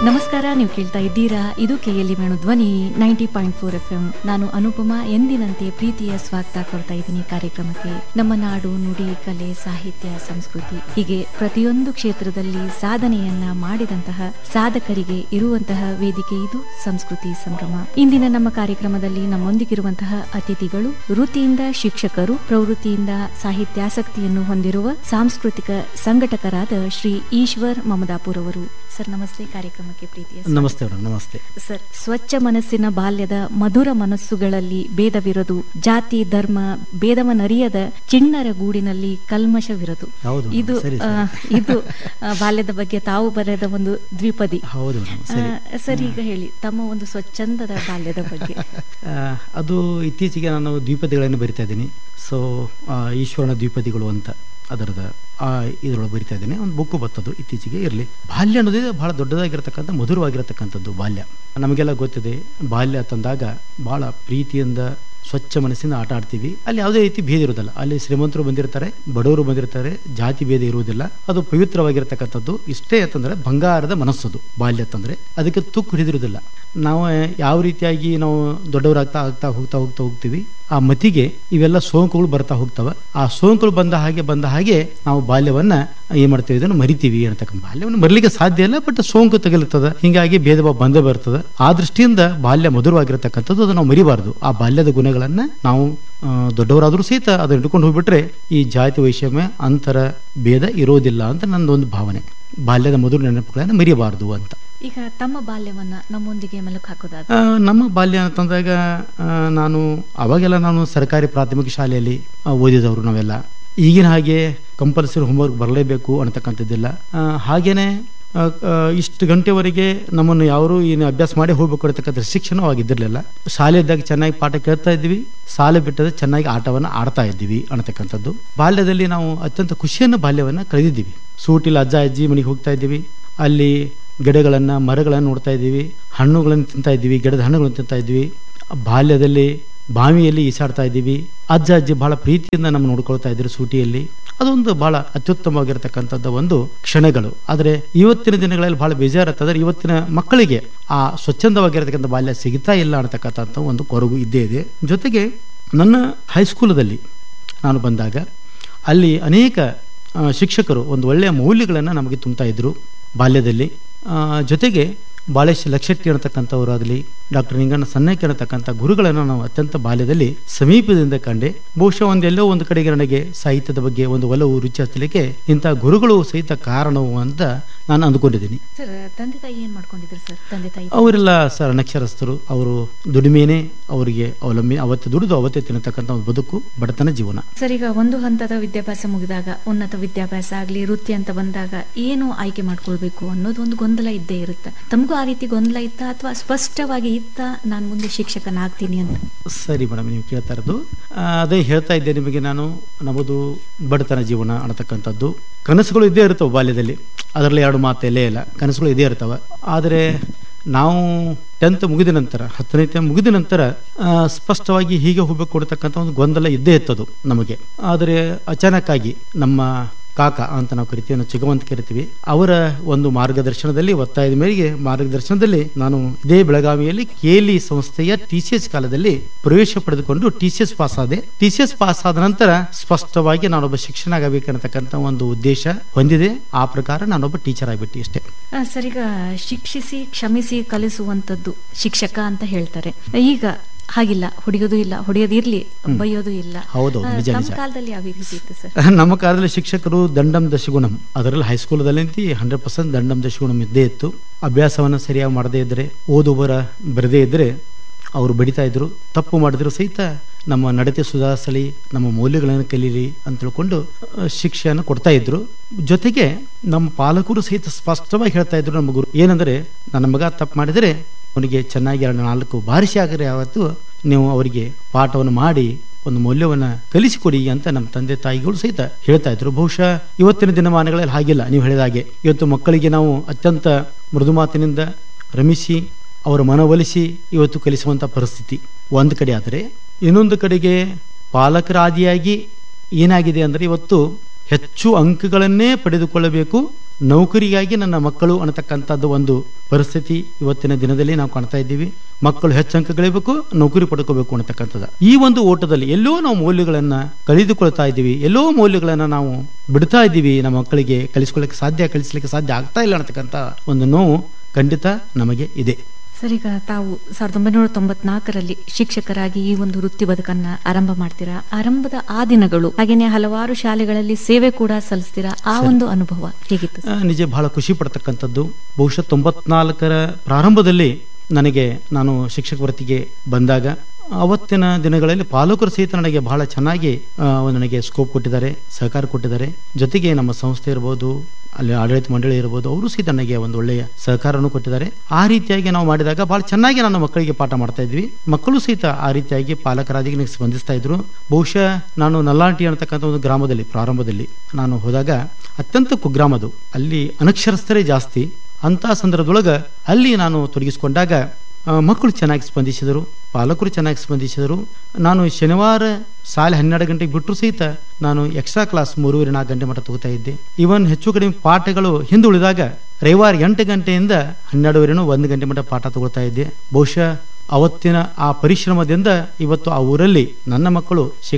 ನಮಸ್ಕಾರ ನೀವು ಕೇಳ್ತಾ ಇದ್ದೀರಾ ಇದು KLE Venu Dhwani ninety point four F M ನಾನು ಅನುಪಮ ಎಂದಿನಂತೆ ಪ್ರೀತಿಯ ಸ್ವಾಗತ ಕೊಡ್ತಾ ಇದ್ದೀನಿ ಕಾರ್ಯಕ್ರಮಕ್ಕೆ ನಮ್ಮ ನಾಡು ನುಡಿ ಕಲೆ ಸಾಹಿತ್ಯ ಸಂಸ್ಕೃತಿ ಹೀಗೆ ಪ್ರತಿಯೊಂದು ಕ್ಷೇತ್ರದಲ್ಲಿ ಸಾಧನೆಯನ್ನ ಮಾಡಿದಂತಹ ಸಾಧಕರಿಗೆ ಇರುವಂತಹ ವೇದಿಕೆ ಇದು ಸಂಸ್ಕೃತಿ ಸಂಭ್ರಮ ಇಂದಿನ ನಮ್ಮ ಕಾರ್ಯಕ್ರಮದಲ್ಲಿ ನಮ್ಮೊಂದಿಗಿರುವಂತಹ ಅತಿಥಿಗಳು ವೃತ್ತಿಯಿಂದ ಶಿಕ್ಷಕರು ಪ್ರವೃತ್ತಿಯಿಂದ ಸಾಹಿತ್ಯಾಸಕ್ತಿಯನ್ನು ಹೊಂದಿರುವ ಸಾಂಸ್ಕೃತಿಕ ಸಂಘಟಕರಾದ ಶ್ರೀ ಈಶ್ವರ್ ಮಮದಾಪುರ್ ಅವರು ಸರ್ ನಮಸ್ತೆ ಕಾರ್ಯಕ್ರಮಕ್ಕೆ ಪ್ರೀತಿಯ ಸ್ವಾಗತ. ನಮಸ್ತೆ ಮೇಡಮ್ ನಮಸ್ತೆ ಸರ್ ಸ್ವಚ್ಛ ಮನಸ್ಸಿನ ಬಾಲ್ಯದ ಮಧುರ ಮನಸ್ಸುಗಳಲ್ಲಿ ಭೇದವಿರದು ಜಾತಿ ಧರ್ಮ ಭೇದವನರಿಯದ ಚಿಣ್ಣರ ಗೂಡಿನಲ್ಲಿ ಕಲ್ಮಶವಿರದು ಹೌದು ಮೇಡಮ್, ಇದು ಸರಿ ಆ, ಸರಿ. ಇದು ಆ, ಬಾಲ್ಯದ ಬಗ್ಗೆ ತಾವು ಬರೆದ ಒಂದು ದ್ವಿಪದಿ ಹೌದು ಮೇಡಮ್ ಸರಿ ಆ, ಸರ್ ಈಗ ಹೇಳಿ ತಮ್ಮ ಒಂದು ಸ್ವಚ್ಛಂದದ ಬಾಲ್ಯದ ಬಗ್ಗೆ ಆ, ಅದು ಇತ್ತೀಚೆಗೆ ನಾನು ದ್ವಿಪದಿಗಳನ್ನು ಬರಿತಾ ಇದ್ದೀನಿ ಸೊ ಈಶ್ವರನ ದ್ವಿಪದಿಗಳು ಅಂತ ಅದರದ ಆ ಇದರೊಳಗೆ ಬರಿತಾ ಇದ್ದೀನಿ ಒಂದು ಬುಕ್ಕು ಬರ್ತದ್ದು ಇತ್ತೀಚೆಗೆ ಇರಲಿ ಬಾಲ್ಯ ಅನ್ನೋದೇ ಬಹಳ ದೊಡ್ಡದಾಗಿರತಕ್ಕಂಥ ಮಧುರವಾಗಿರತಕ್ಕಂಥದ್ದು ಬಾಲ್ಯ ನಮಗೆಲ್ಲ ಗೊತ್ತಿದೆ ಬಾಲ್ಯ ತಂದಾಗ ಭಾಳ ಪ್ರೀತಿಯಿಂದ ಸ್ವಚ್ಛ ಮನಸ್ಸಿಂದ ಆಟ ಆಡ್ತೀವಿ ಅಲ್ಲಿ ಯಾವುದೇ ರೀತಿ ಭೇದ ಇರೋದಿಲ್ಲ ಅಲ್ಲಿ ಶ್ರೀಮಂತರು ಬಂದಿರ್ತಾರೆ ಬಡವರು ಬಂದಿರ್ತಾರೆ ಜಾತಿ ಭೇದ ಇರುವುದಿಲ್ಲ ಅದು ಪವಿತ್ರವಾಗಿರತಕ್ಕಂಥದ್ದು ಇಷ್ಟೇ ಅಂತಂದ್ರೆ ಬಂಗಾರದ ಮನಸ್ಸದು ಬಾಲ್ಯ ಅಂತಂದ್ರೆ ಅದಕ್ಕೆ ತುಕ್ಕು ಹಿಡಿದಿರೋದಿಲ್ಲ ನಾವು ಯಾವ ರೀತಿಯಾಗಿ ನಾವು ದೊಡ್ಡವರಾಗ್ತಾ ಆಗ್ತಾ ಹೋಗ್ತಾ ಹೋಗ್ತಾ ಹೋಗ್ತೀವಿ ಆ ಮತಿಗೆ ಇವೆಲ್ಲ ಸೋಂಕುಗಳು ಬರ್ತಾ ಹೋಗ್ತವ ಆ ಸೋಂಕುಗಳು ಬಂದ ಹಾಗೆ ಬಂದ ಹಾಗೆ ನಾವು ಬಾಲ್ಯವನ್ನ ಏನ್ ಮಾಡ್ತೀವಿ ಇದನ್ನು ಮರಿತೀವಿ ಅಂತಕ್ಕಂಥ ಬಾಲ್ಯವನ್ನು ಮರಲಿಕ್ಕೆ ಸಾಧ್ಯ ಇಲ್ಲ ಬಟ್ ಸೋಂಕು ತಗಲುತ್ತದೆ ಹಿಂಗಾಗಿ ಭೇದ ಭಾವ ಬಂದೇ ಬರ್ತದೆ ಆ ದೃಷ್ಟಿಯಿಂದ ಬಾಲ್ಯ ಮಧುರವಾಗಿರತಕ್ಕಂಥದ್ದು ಅದು ನಾವು ಮರಿಬಾರ್ದು ಆ ಬಾಲ್ಯದ ಗುಣಗಳನ್ನ ನಾವು ಆ, ದೊಡ್ಡವರಾದ್ರೂ ಸಹಿತ ಅದನ್ನ ಹಿಡ್ಕೊಂಡು ಹೋಗ್ಬಿಟ್ರೆ ಈ ಜಾತಿ ವೈಷಮ್ಯ ಅಂತರ ಭೇದ ಇರೋದಿಲ್ಲ ಅಂತ ನನ್ನದೊಂದು ಭಾವನೆ ಬಾಲ್ಯದ ಮಧುರ ನೆನಪುಗಳನ್ನು ಮರಿಬಾರ್ದು ಅಂತ ಈಗ ತಮ್ಮ ಬಾಲ್ಯವನ್ನ ನಮ್ಮೊಂದಿಗೆ ಮೆಲುಕು ಹಾಕೋದಾದ್ರೆ ಆ, ನಮ್ಮ ಬಾಲ್ಯ ಅಂತಂದಾಗ ಆ, ನಾನು ಅವಾಗೆಲ್ಲ ನಾನು ಸರ್ಕಾರಿ ಪ್ರಾಥಮಿಕ ಶಾಲೆಯಲ್ಲಿ ಆ, ಓದಿದವರು ನಾವೆಲ್ಲ ಈಗಿನ ಹಾಗೆ ಕಂಪಲ್ಸರಿ ಹೋಮ್ವರ್ಕ್ ಬರಲೇಬೇಕು ಅನ್ನತಕ್ಕಂಥದ್ದಿಲ್ಲ ಆ, ಹಾಗೇನೆ ಆ, ಆ, ಇಷ್ಟು ಗಂಟೆವರೆಗೆ ನಮ್ಮನ್ನು ಯಾರು ಏನು ಅಭ್ಯಾಸ ಮಾಡಿ ಹೋಗ್ಬೇಕು ಅನ್ನತಕ್ಕಂಥ ಶಿಕ್ಷಣವಾಗಿದ್ದಿರಲಿಲ್ಲ ಶಾಲೆ ಇದ್ದಾಗ ಚೆನ್ನಾಗಿ ಪಾಠ ಕೇಳ್ತಾ ಇದ್ವಿ ಶಾಲೆ ಬಿಟ್ಟರೆ ಚೆನ್ನಾಗಿ ಆಟವನ್ನು ಆಡ್ತಾ ಇದ್ದೀವಿ ಅನ್ನತಕ್ಕಂಥದ್ದು ಬಾಲ್ಯದಲ್ಲಿ ನಾವು ಅತ್ಯಂತ ಖುಷಿಯನ್ನು ಬಾಲ್ಯವನ್ನು ಕಳೆದಿದ್ದೀವಿ ಸೂಟಿಲಿ ಅಜ್ಜ ಅಜ್ಜಿ ಮನೆಗೆ ಹೋಗ್ತಾ ಇದ್ದೀವಿ ಅಲ್ಲಿ ಗಿಡಗಳನ್ನು ಮರಗಳನ್ನು ನೋಡ್ತಾ ಇದ್ದೀವಿ ಹಣ್ಣುಗಳನ್ನು ತಿಂತಾ ಇದ್ದೀವಿ ಗಿಡದ ಹಣ್ಣುಗಳನ್ನು ತಿಂತಾ ಇದ್ವಿ ಬಾಲ್ಯದಲ್ಲಿ ಬಾವಿಯಲ್ಲಿ ಈಸಾಡ್ತಾ ಇದ್ದೀವಿ ಅಜ್ಜ ಅಜ್ಜಿ ಬಹಳ ಪ್ರೀತಿಯಿಂದ ನಮ್ಮ ನೋಡ್ಕೊಳ್ತಾ ಇದ್ರು ಸೂಟಿಯಲ್ಲಿ ಅದೊಂದು ಬಹಳ ಅತ್ಯುತ್ತಮವಾಗಿರ್ತಕ್ಕಂಥದ್ದು ಒಂದು ಕ್ಷಣಗಳು ಆದರೆ ಇವತ್ತಿನ ದಿನಗಳಲ್ಲಿ ಬಹಳ ಬೇಜಾರಾಗ್ತದೆ ಇವತ್ತಿನ ಮಕ್ಕಳಿಗೆ ಆ ಸ್ವಚ್ಛಂದವಾಗಿರತಕ್ಕಂಥ ಬಾಲ್ಯ ಸಿಗ್ತಾ ಇಲ್ಲ ಅನ್ನತಕ್ಕಂಥ ಒಂದು ಕೊರಗು ಇದ್ದೇ ಇದೆ ಜೊತೆಗೆ ನನ್ನ ಹೈಸ್ಕೂಲದಲ್ಲಿ ನಾನು ಬಂದಾಗ ಅಲ್ಲಿ ಅನೇಕ ಆ, ಶಿಕ್ಷಕರು ಒಂದು ಒಳ್ಳೆಯ ಮೌಲ್ಯಗಳನ್ನು ನಮಗೆ ತುಂಬ್ತಾ ಇದ್ರು ಬಾಲ್ಯದಲ್ಲಿ ಆ, ಜೊತೆಗೆ ಬಾಳೇಶ್ ಲಕ್ಷಟ್ಟಿ ಅನ್ನತಕ್ಕಂಥವರಾಗಲಿ ಡಾಕ್ಟರ್ ನಿಂಗಣ್ಣ ಸನ್ನಕ್ಕೆ ಅನ್ನತಕ್ಕಂಥ ಗುರುಗಳನ್ನು ನಾವು ಅತ್ಯಂತ ಬಾಲ್ಯದಲ್ಲಿ ಸಮೀಪದಿಂದ ಕಂಡೆ ಬಹುಶಃ ಒಂದೆಲ್ಲೋ ಒಂದು ಕಡೆಗೆ ನನಗೆ ಸಾಹಿತ್ಯದ ಬಗ್ಗೆ ಒಂದು ಒಲವು ರುಚಿ ಹಚ್ಚಲಿಕ್ಕೆ ಇಂಥ ಗುರುಗಳು ಸಹಿತ ಕಾರಣವು ಅಂತ ನಾನು ಅಂದ್ಕೊಂಡಿದ್ದೀನಿ ಸರ್ ತಂದೆ ತಾಯಿ ಏನ್ ಮಾಡ್ಕೊಂಡಿದ್ರು ಸರ್ ತಂದೆ ತಾಯಿ ಅವರೆಲ್ಲ ಸರ್ ಅನಕ್ಷರಸ್ಥರು ಅವರು ದುಡಿಮೆನೇ ಅವರಿಗೆ ಅವಲಂಬಿ ಅವತ್ತು ದುಡಿದು ಅವತ್ತೇ ತಿನ್ನತಕ್ಕಂಥ ಒಂದು ಬದುಕು ಬಡತನ ಜೀವನ ಸರ್ ಈಗ ಒಂದು ಹಂತದ ವಿದ್ಯಾಭ್ಯಾಸ ಮುಗಿದಾಗ ಉನ್ನತ ವಿದ್ಯಾಭ್ಯಾಸ ಆಗ್ಲಿ ವೃತ್ತಿ ಅಂತ ಬಂದಾಗ ಏನು ಆಯ್ಕೆ ಮಾಡ್ಕೊಳ್ಬೇಕು ಅನ್ನೋದು ಒಂದು ಗೊಂದಲ ಇದ್ದೇ ಇರುತ್ತೆ ತಮಗೂ ಆ ರೀತಿ ಗೊಂದಲ ಇತ್ತಾ ಅಥವಾ ಸ್ಪಷ್ಟವಾಗಿ ಇತ್ತ ನಾನು ಮುಂದೆ ಶಿಕ್ಷಕನಾಗ್ತೀನಿ ಅಂತ ಸರಿ ಮೇಡಮ್ ನೀವು ಕೇಳ್ತಾ ಇರೋದು ಆ, ಅದೇ ಹೇಳ್ತಾ ಇದ್ದೆ ನಿಮಗೆ ನಾನು ನಮ್ಮದು ಬಡತನ ಜೀವನ ಅನ್ನತಕ್ಕಂಥದ್ದು ಕನಸುಗಳು ಇದ್ದೇ ಇರ್ತವೆ ಬಾಲ್ಯದಲ್ಲಿ ಅದರಲ್ಲಿ ಎರಡು ಮಾತು ಎಲ್ಲೇ ಇಲ್ಲ ಕನಸುಗಳು ಇದ್ದೇ ಇರ್ತವೆ ಆದರೆ ನಾವು ಟೆಂತ್ ಮುಗಿದ ನಂತರ ಹತ್ತನೇ ಮುಗಿದ ನಂತರ ಆ, ಸ್ಪಷ್ಟವಾಗಿ ಹೀಗೆ ಹೋಗ್ಬೇಕು ಕೊಡ್ತಕ್ಕಂಥ ಒಂದು ಗೊಂದಲ ಇದ್ದೇ ಇತ್ತದು ನಮಗೆ ಆದರೆ ಅಚಾನಕ್ಕಾಗಿ ನಮ್ಮ ಕಾಕ ಅಂತ ನಾವು ಕರಿತೀವಿ ನಾವು ಚಿಗವ ಅಂತ ಕರಿತೀವಿ ಅವರ ಒಂದು ಮಾರ್ಗದರ್ಶನದಲ್ಲಿ ಒತ್ತಾಯದ ಮೇರೆಗೆ ಮಾರ್ಗದರ್ಶನದಲ್ಲಿ ನಾನು ಇದೇ ಬೆಳಗಾವಿಯಲ್ಲಿ ಕೇಲಿ ಸಂಸ್ಥೆಯ ಟಿ ಸಿ ಎಸ್ ಕಾಲದಲ್ಲಿ ಪ್ರವೇಶ ಪಡೆದುಕೊಂಡು ಟಿ ಸಿ ಎಸ್ ಪಾಸ್ ಆದೆ ಟಿ ಸಿ ಎಸ್ ಪಾಸ್ ಆದ ನಂತರ ಸ್ಪಷ್ಟವಾಗಿ ನಾನೊಬ್ಬ ಶಿಕ್ಷಣ ಆಗಬೇಕನ್ನತಕ್ಕಂಥ ಒಂದು ಉದ್ದೇಶ ಹೊಂದಿದೆ ಆ ಪ್ರಕಾರ ನಾನೊಬ್ಬ ಟೀಚರ್ ಆಗಿಬಿಟ್ಟು ಅಷ್ಟೇ ಆ, ಸರ್ ಈಗ ಶಿಕ್ಷಿಸಿ ಕ್ಷಮಿಸಿ ಕಲಿಸುವಂತದ್ದು ಶಿಕ್ಷಕ ಅಂತ ಹೇಳ್ತಾರೆ ಈಗ ಹಾಗಿಲ್ಲ ಹೊಡೆಯೋದು ಇಲ್ಲ ಹೊಡೆಯೋದು ಇರ್ಲಿ ಬೈಯೋದು ಇಲ್ಲ ಹೌದು ಆ, ನಿಜ ತಮ್ಮ ನಿಜ ಕಾಲದಲ್ಲಿ ಯಾವ ರೀತಿ ಇತ್ತು ಸರ್ ನಮ್ಮ ಕಾಲದಲ್ಲಿ ಶಿಕ್ಷಕರು ದಂಡಂ ದಶಗುಣಂ ಅದರಲ್ಲಿ ಹೈಸ್ಕೂಲದಲ್ಲಿ ಹಂಡ್ರೆಡ್ ಪರ್ಸೆಂಟ್ ದಂಡಂ ದಶಗುಣಂ ಇದ್ದೇ ಇತ್ತು ಅಭ್ಯಾಸವನ್ನು ಸರಿಯಾಗಿ ಮಾಡದೇ ಇದ್ದರೆ ಓದುವರ ಬರದೇ ಇದ್ದರೆ ಅವರು ಬಡಿತಾ ಇದ್ರು ತಪ್ಪು ಮಾಡಿದ್ರು ಸಹಿತ ನಮ್ಮ ನಡತೆ ಸುಧಾರಿಸಲಿ ನಮ್ಮ ಮೌಲ್ಯಗಳನ್ನು ಕಲೀಲಿ ಅಂತ ತಿಳ್ಕೊಂಡು ಆ, ಶಿಕ್ಷೆಯನ್ನು ಕೊಡ್ತಾ ಇದ್ರು ಜೊತೆಗೆ ನಮ್ಮ ಪಾಲಕರು ಸಹಿತ ಸ್ಪಷ್ಟವಾಗಿ ಹೇಳ್ತಾ ಇದ್ರು ನಮ್ಮ ಗುರು ಏನಂದರೆ ನನ್ನ ಮಗ ತಪ್ಪು ಮಾಡಿದರೆ ಅವನಿಗೆ ಚೆನ್ನಾಗಿ ಎರಡು ನಾಲ್ಕು ಬಾರಿಸಿ ಆಗರೆ ಯಾವತ್ತು ನೀವು ಅವರಿಗೆ ಪಾಠವನ್ನು ಮಾಡಿ ಒಂದು ಮೌಲ್ಯವನ್ನು ಕಲಿಸಿಕೊಡಿ ಅಂತ ನಮ್ಮ ತಂದೆ ತಾಯಿಗಳು ಸಹಿತ ಹೇಳ್ತಾ ಇದ್ರು ಬಹುಶಃ ಇವತ್ತಿನ ದಿನಮಾನಗಳಲ್ಲಿ ಹಾಗಿಲ್ಲ ನೀವು ಹೇಳಿದ ಹಾಗೆ ಇವತ್ತು ಮಕ್ಕಳಿಗೆ ನಾವು ಅತ್ಯಂತ ಮೃದು ಮಾತಿನಿಂದ ರಮಿಸಿ ಅವರ ಮನವೊಲಿಸಿ ಇವತ್ತು ಕಲಿಸುವಂಥ ಪರಿಸ್ಥಿತಿ ಒಂದು ಕಡೆ ಆದರೆ ಇನ್ನೊಂದು ಕಡೆಗೆ ಪಾಲಕರ ಆದಿಯಾಗಿ ಏನಾಗಿದೆ ಅಂದರೆ ಇವತ್ತು ಹೆಚ್ಚು ಅಂಕಗಳನ್ನೇ ಪಡೆದುಕೊಳ್ಳಬೇಕು ನೌಕರಿಗಾಗಿ ನನ್ನ ಮಕ್ಕಳು ಅನ್ನತಕ್ಕಂಥದ್ದು ಒಂದು ಪರಿಸ್ಥಿತಿ ಇವತ್ತಿನ ದಿನದಲ್ಲಿ ನಾವು ಕಾಣ್ತಾ ಇದ್ದೀವಿ ಮಕ್ಕಳು ಹೆಚ್ಚು ಅಂಕ ಗಳಿಬೇಕು ನೌಕರಿ ಪಡ್ಕೋಬೇಕು ಅನ್ನತಕ್ಕಂಥದ್ದು ಈ ಒಂದು ಓಟದಲ್ಲಿ ಎಲ್ಲೋ ನಾವು ಮೌಲ್ಯಗಳನ್ನ ಕಳೆದುಕೊಳ್ತಾ ಇದ್ದೀವಿ ಎಲ್ಲೋ ಮೌಲ್ಯಗಳನ್ನ ನಾವು ಬಿಡ್ತಾ ಇದ್ದೀವಿ ನಮ್ಮ ಮಕ್ಕಳಿಗೆ ಕಲಿಸ್ಕೊಳ್ಳಿಕ್ಕೆ ಸಾಧ್ಯ ಕಲಿಸ್ಲಿಕ್ಕೆ ಸಾಧ್ಯ ಆಗ್ತಾ ಇಲ್ಲ ಅನ್ನತಕ್ಕಂಥ ಒಂದು ನೋವು ಖಂಡಿತ ನಮಗೆ ಇದೆ ಸರ್ ಈಗ ತಾವು ಸಾವಿರದ ಒಂಬೈನೂರ ತೊಂಬತ್ನಾಲ್ಕರಲ್ಲಿ ಶಿಕ್ಷಕರಾಗಿ ಈ ಒಂದು ವೃತ್ತಿ ಬದುಕನ್ನ ಆರಂಭ ಮಾಡ್ತೀರಾ ಆರಂಭದ ಆ ದಿನಗಳು ಹಾಗೇನೆ ಹಲವಾರು ಶಾಲೆಗಳಲ್ಲಿ ಸೇವೆ ಕೂಡ ಸಲ್ಲಿಸ್ತೀರಾ ಆ ಒಂದು ಅನುಭವ ಹೇಗಿತ್ತು ಸರ್? ಆ, ನಿಜ ಬಹಳ ಖುಷಿ ಪಡ್ತಕ್ಕಂಥದ್ದು ಬಹುಶಃ ತೊಂಬತ್ನಾಲ್ಕರ ಪ್ರಾರಂಭದಲ್ಲಿ ನನಗೆ ನಾನು ಶಿಕ್ಷಕ ವೃತ್ತಿಗೆ ಬಂದಾಗ ಅವತ್ತಿನ ದಿನಗಳಲ್ಲಿ ಪಾಲಕರು ಸಹಿತ ನನಗೆ ಬಹಳ ಚೆನ್ನಾಗಿ ಆ, ನನಗೆ ಸ್ಕೋಪ್ ಕೊಟ್ಟಿದ್ದಾರೆ ಸಹಕಾರ ಕೊಟ್ಟಿದ್ದಾರೆ ಜೊತೆಗೆ ನಮ್ಮ ಸಂಸ್ಥೆ ಇರ್ಬೋದು ಅಲ್ಲಿ ಆಡಳಿತ ಮಂಡಳಿ ಇರ್ಬೋದು ಅವರು ಸಹಿತ ನನಗೆ ಒಂದು ಒಳ್ಳೆಯ ಸಹಕಾರವನ್ನು ಕೊಟ್ಟಿದ್ದಾರೆ ಆ ರೀತಿಯಾಗಿ ನಾವು ಮಾಡಿದಾಗ ಬಹಳ ಚೆನ್ನಾಗಿ ನನ್ನ ಮಕ್ಕಳಿಗೆ ಪಾಠ ಮಾಡ್ತಾ ಇದ್ವಿ ಮಕ್ಕಳು ಸಹಿತ ಆ ರೀತಿಯಾಗಿ ಪಾಲಕರಾಗಿ ನನಗೆ ಸ್ಪಂದಿಸ್ತಾ ಇದ್ರು ಬಹುಶಃ ನಾನು ನಲ್ಲಾಂಟಿ ಅನ್ನತಕ್ಕಂಥ ಒಂದು ಗ್ರಾಮದಲ್ಲಿ ಪ್ರಾರಂಭದಲ್ಲಿ ನಾನು ಹೋದಾಗ ಅತ್ಯಂತ ಕುಗ್ರಾಮದು ಅಲ್ಲಿ ಅನಕ್ಷರಸ್ಥರೇ ಜಾಸ್ತಿ ಅಂತ ಸಂದರ್ಭದೊಳಗೆ ಅಲ್ಲಿ ನಾನು ತೊಡಗಿಸಿಕೊಂಡಾಗ ಆ, ಮಕ್ಕಳು ಚೆನ್ನಾಗಿ ಸ್ಪಂದಿಸಿದರು ಪಾಲಕರು ಚೆನ್ನಾಗಿ ಸ್ಪಂದಿಸಿದರು ನಾನು ಶನಿವಾರ ಶಾಲೆ ಹನ್ನೆರಡು ಗಂಟೆಗೆ ಬಿಟ್ಟರು ಸಹಿತ ನಾನು ಎಕ್ಸ್ಟ್ರಾ ಕ್ಲಾಸ್ ಮೂರುವರೆ ನಾಲ್ಕು ಗಂಟೆ ಮಟ್ಟ ತಗೋತಾ ಇದ್ದೆ ಇವನ್ ಹೆಚ್ಚು ಕಡಿಮೆ ಪಾಠಗಳು ಹಿಂದುಳಿದಾಗ ರವಿವಾರ ಎಂಟು ಗಂಟೆಯಿಂದ ಹನ್ನೆರಡುವರೆನೂ ಒಂದು ಗಂಟೆ ಮಟ್ಟ ಪಾಠ ತಗೋತಾ ಇದ್ದೆ ಬಹುಶಃ ಅವತ್ತಿನ ಆ ಪರಿಶ್ರಮದಿಂದ ಇವತ್ತು ಆ ಊರಲ್ಲಿ ನನ್ನ ಮಕ್ಕಳು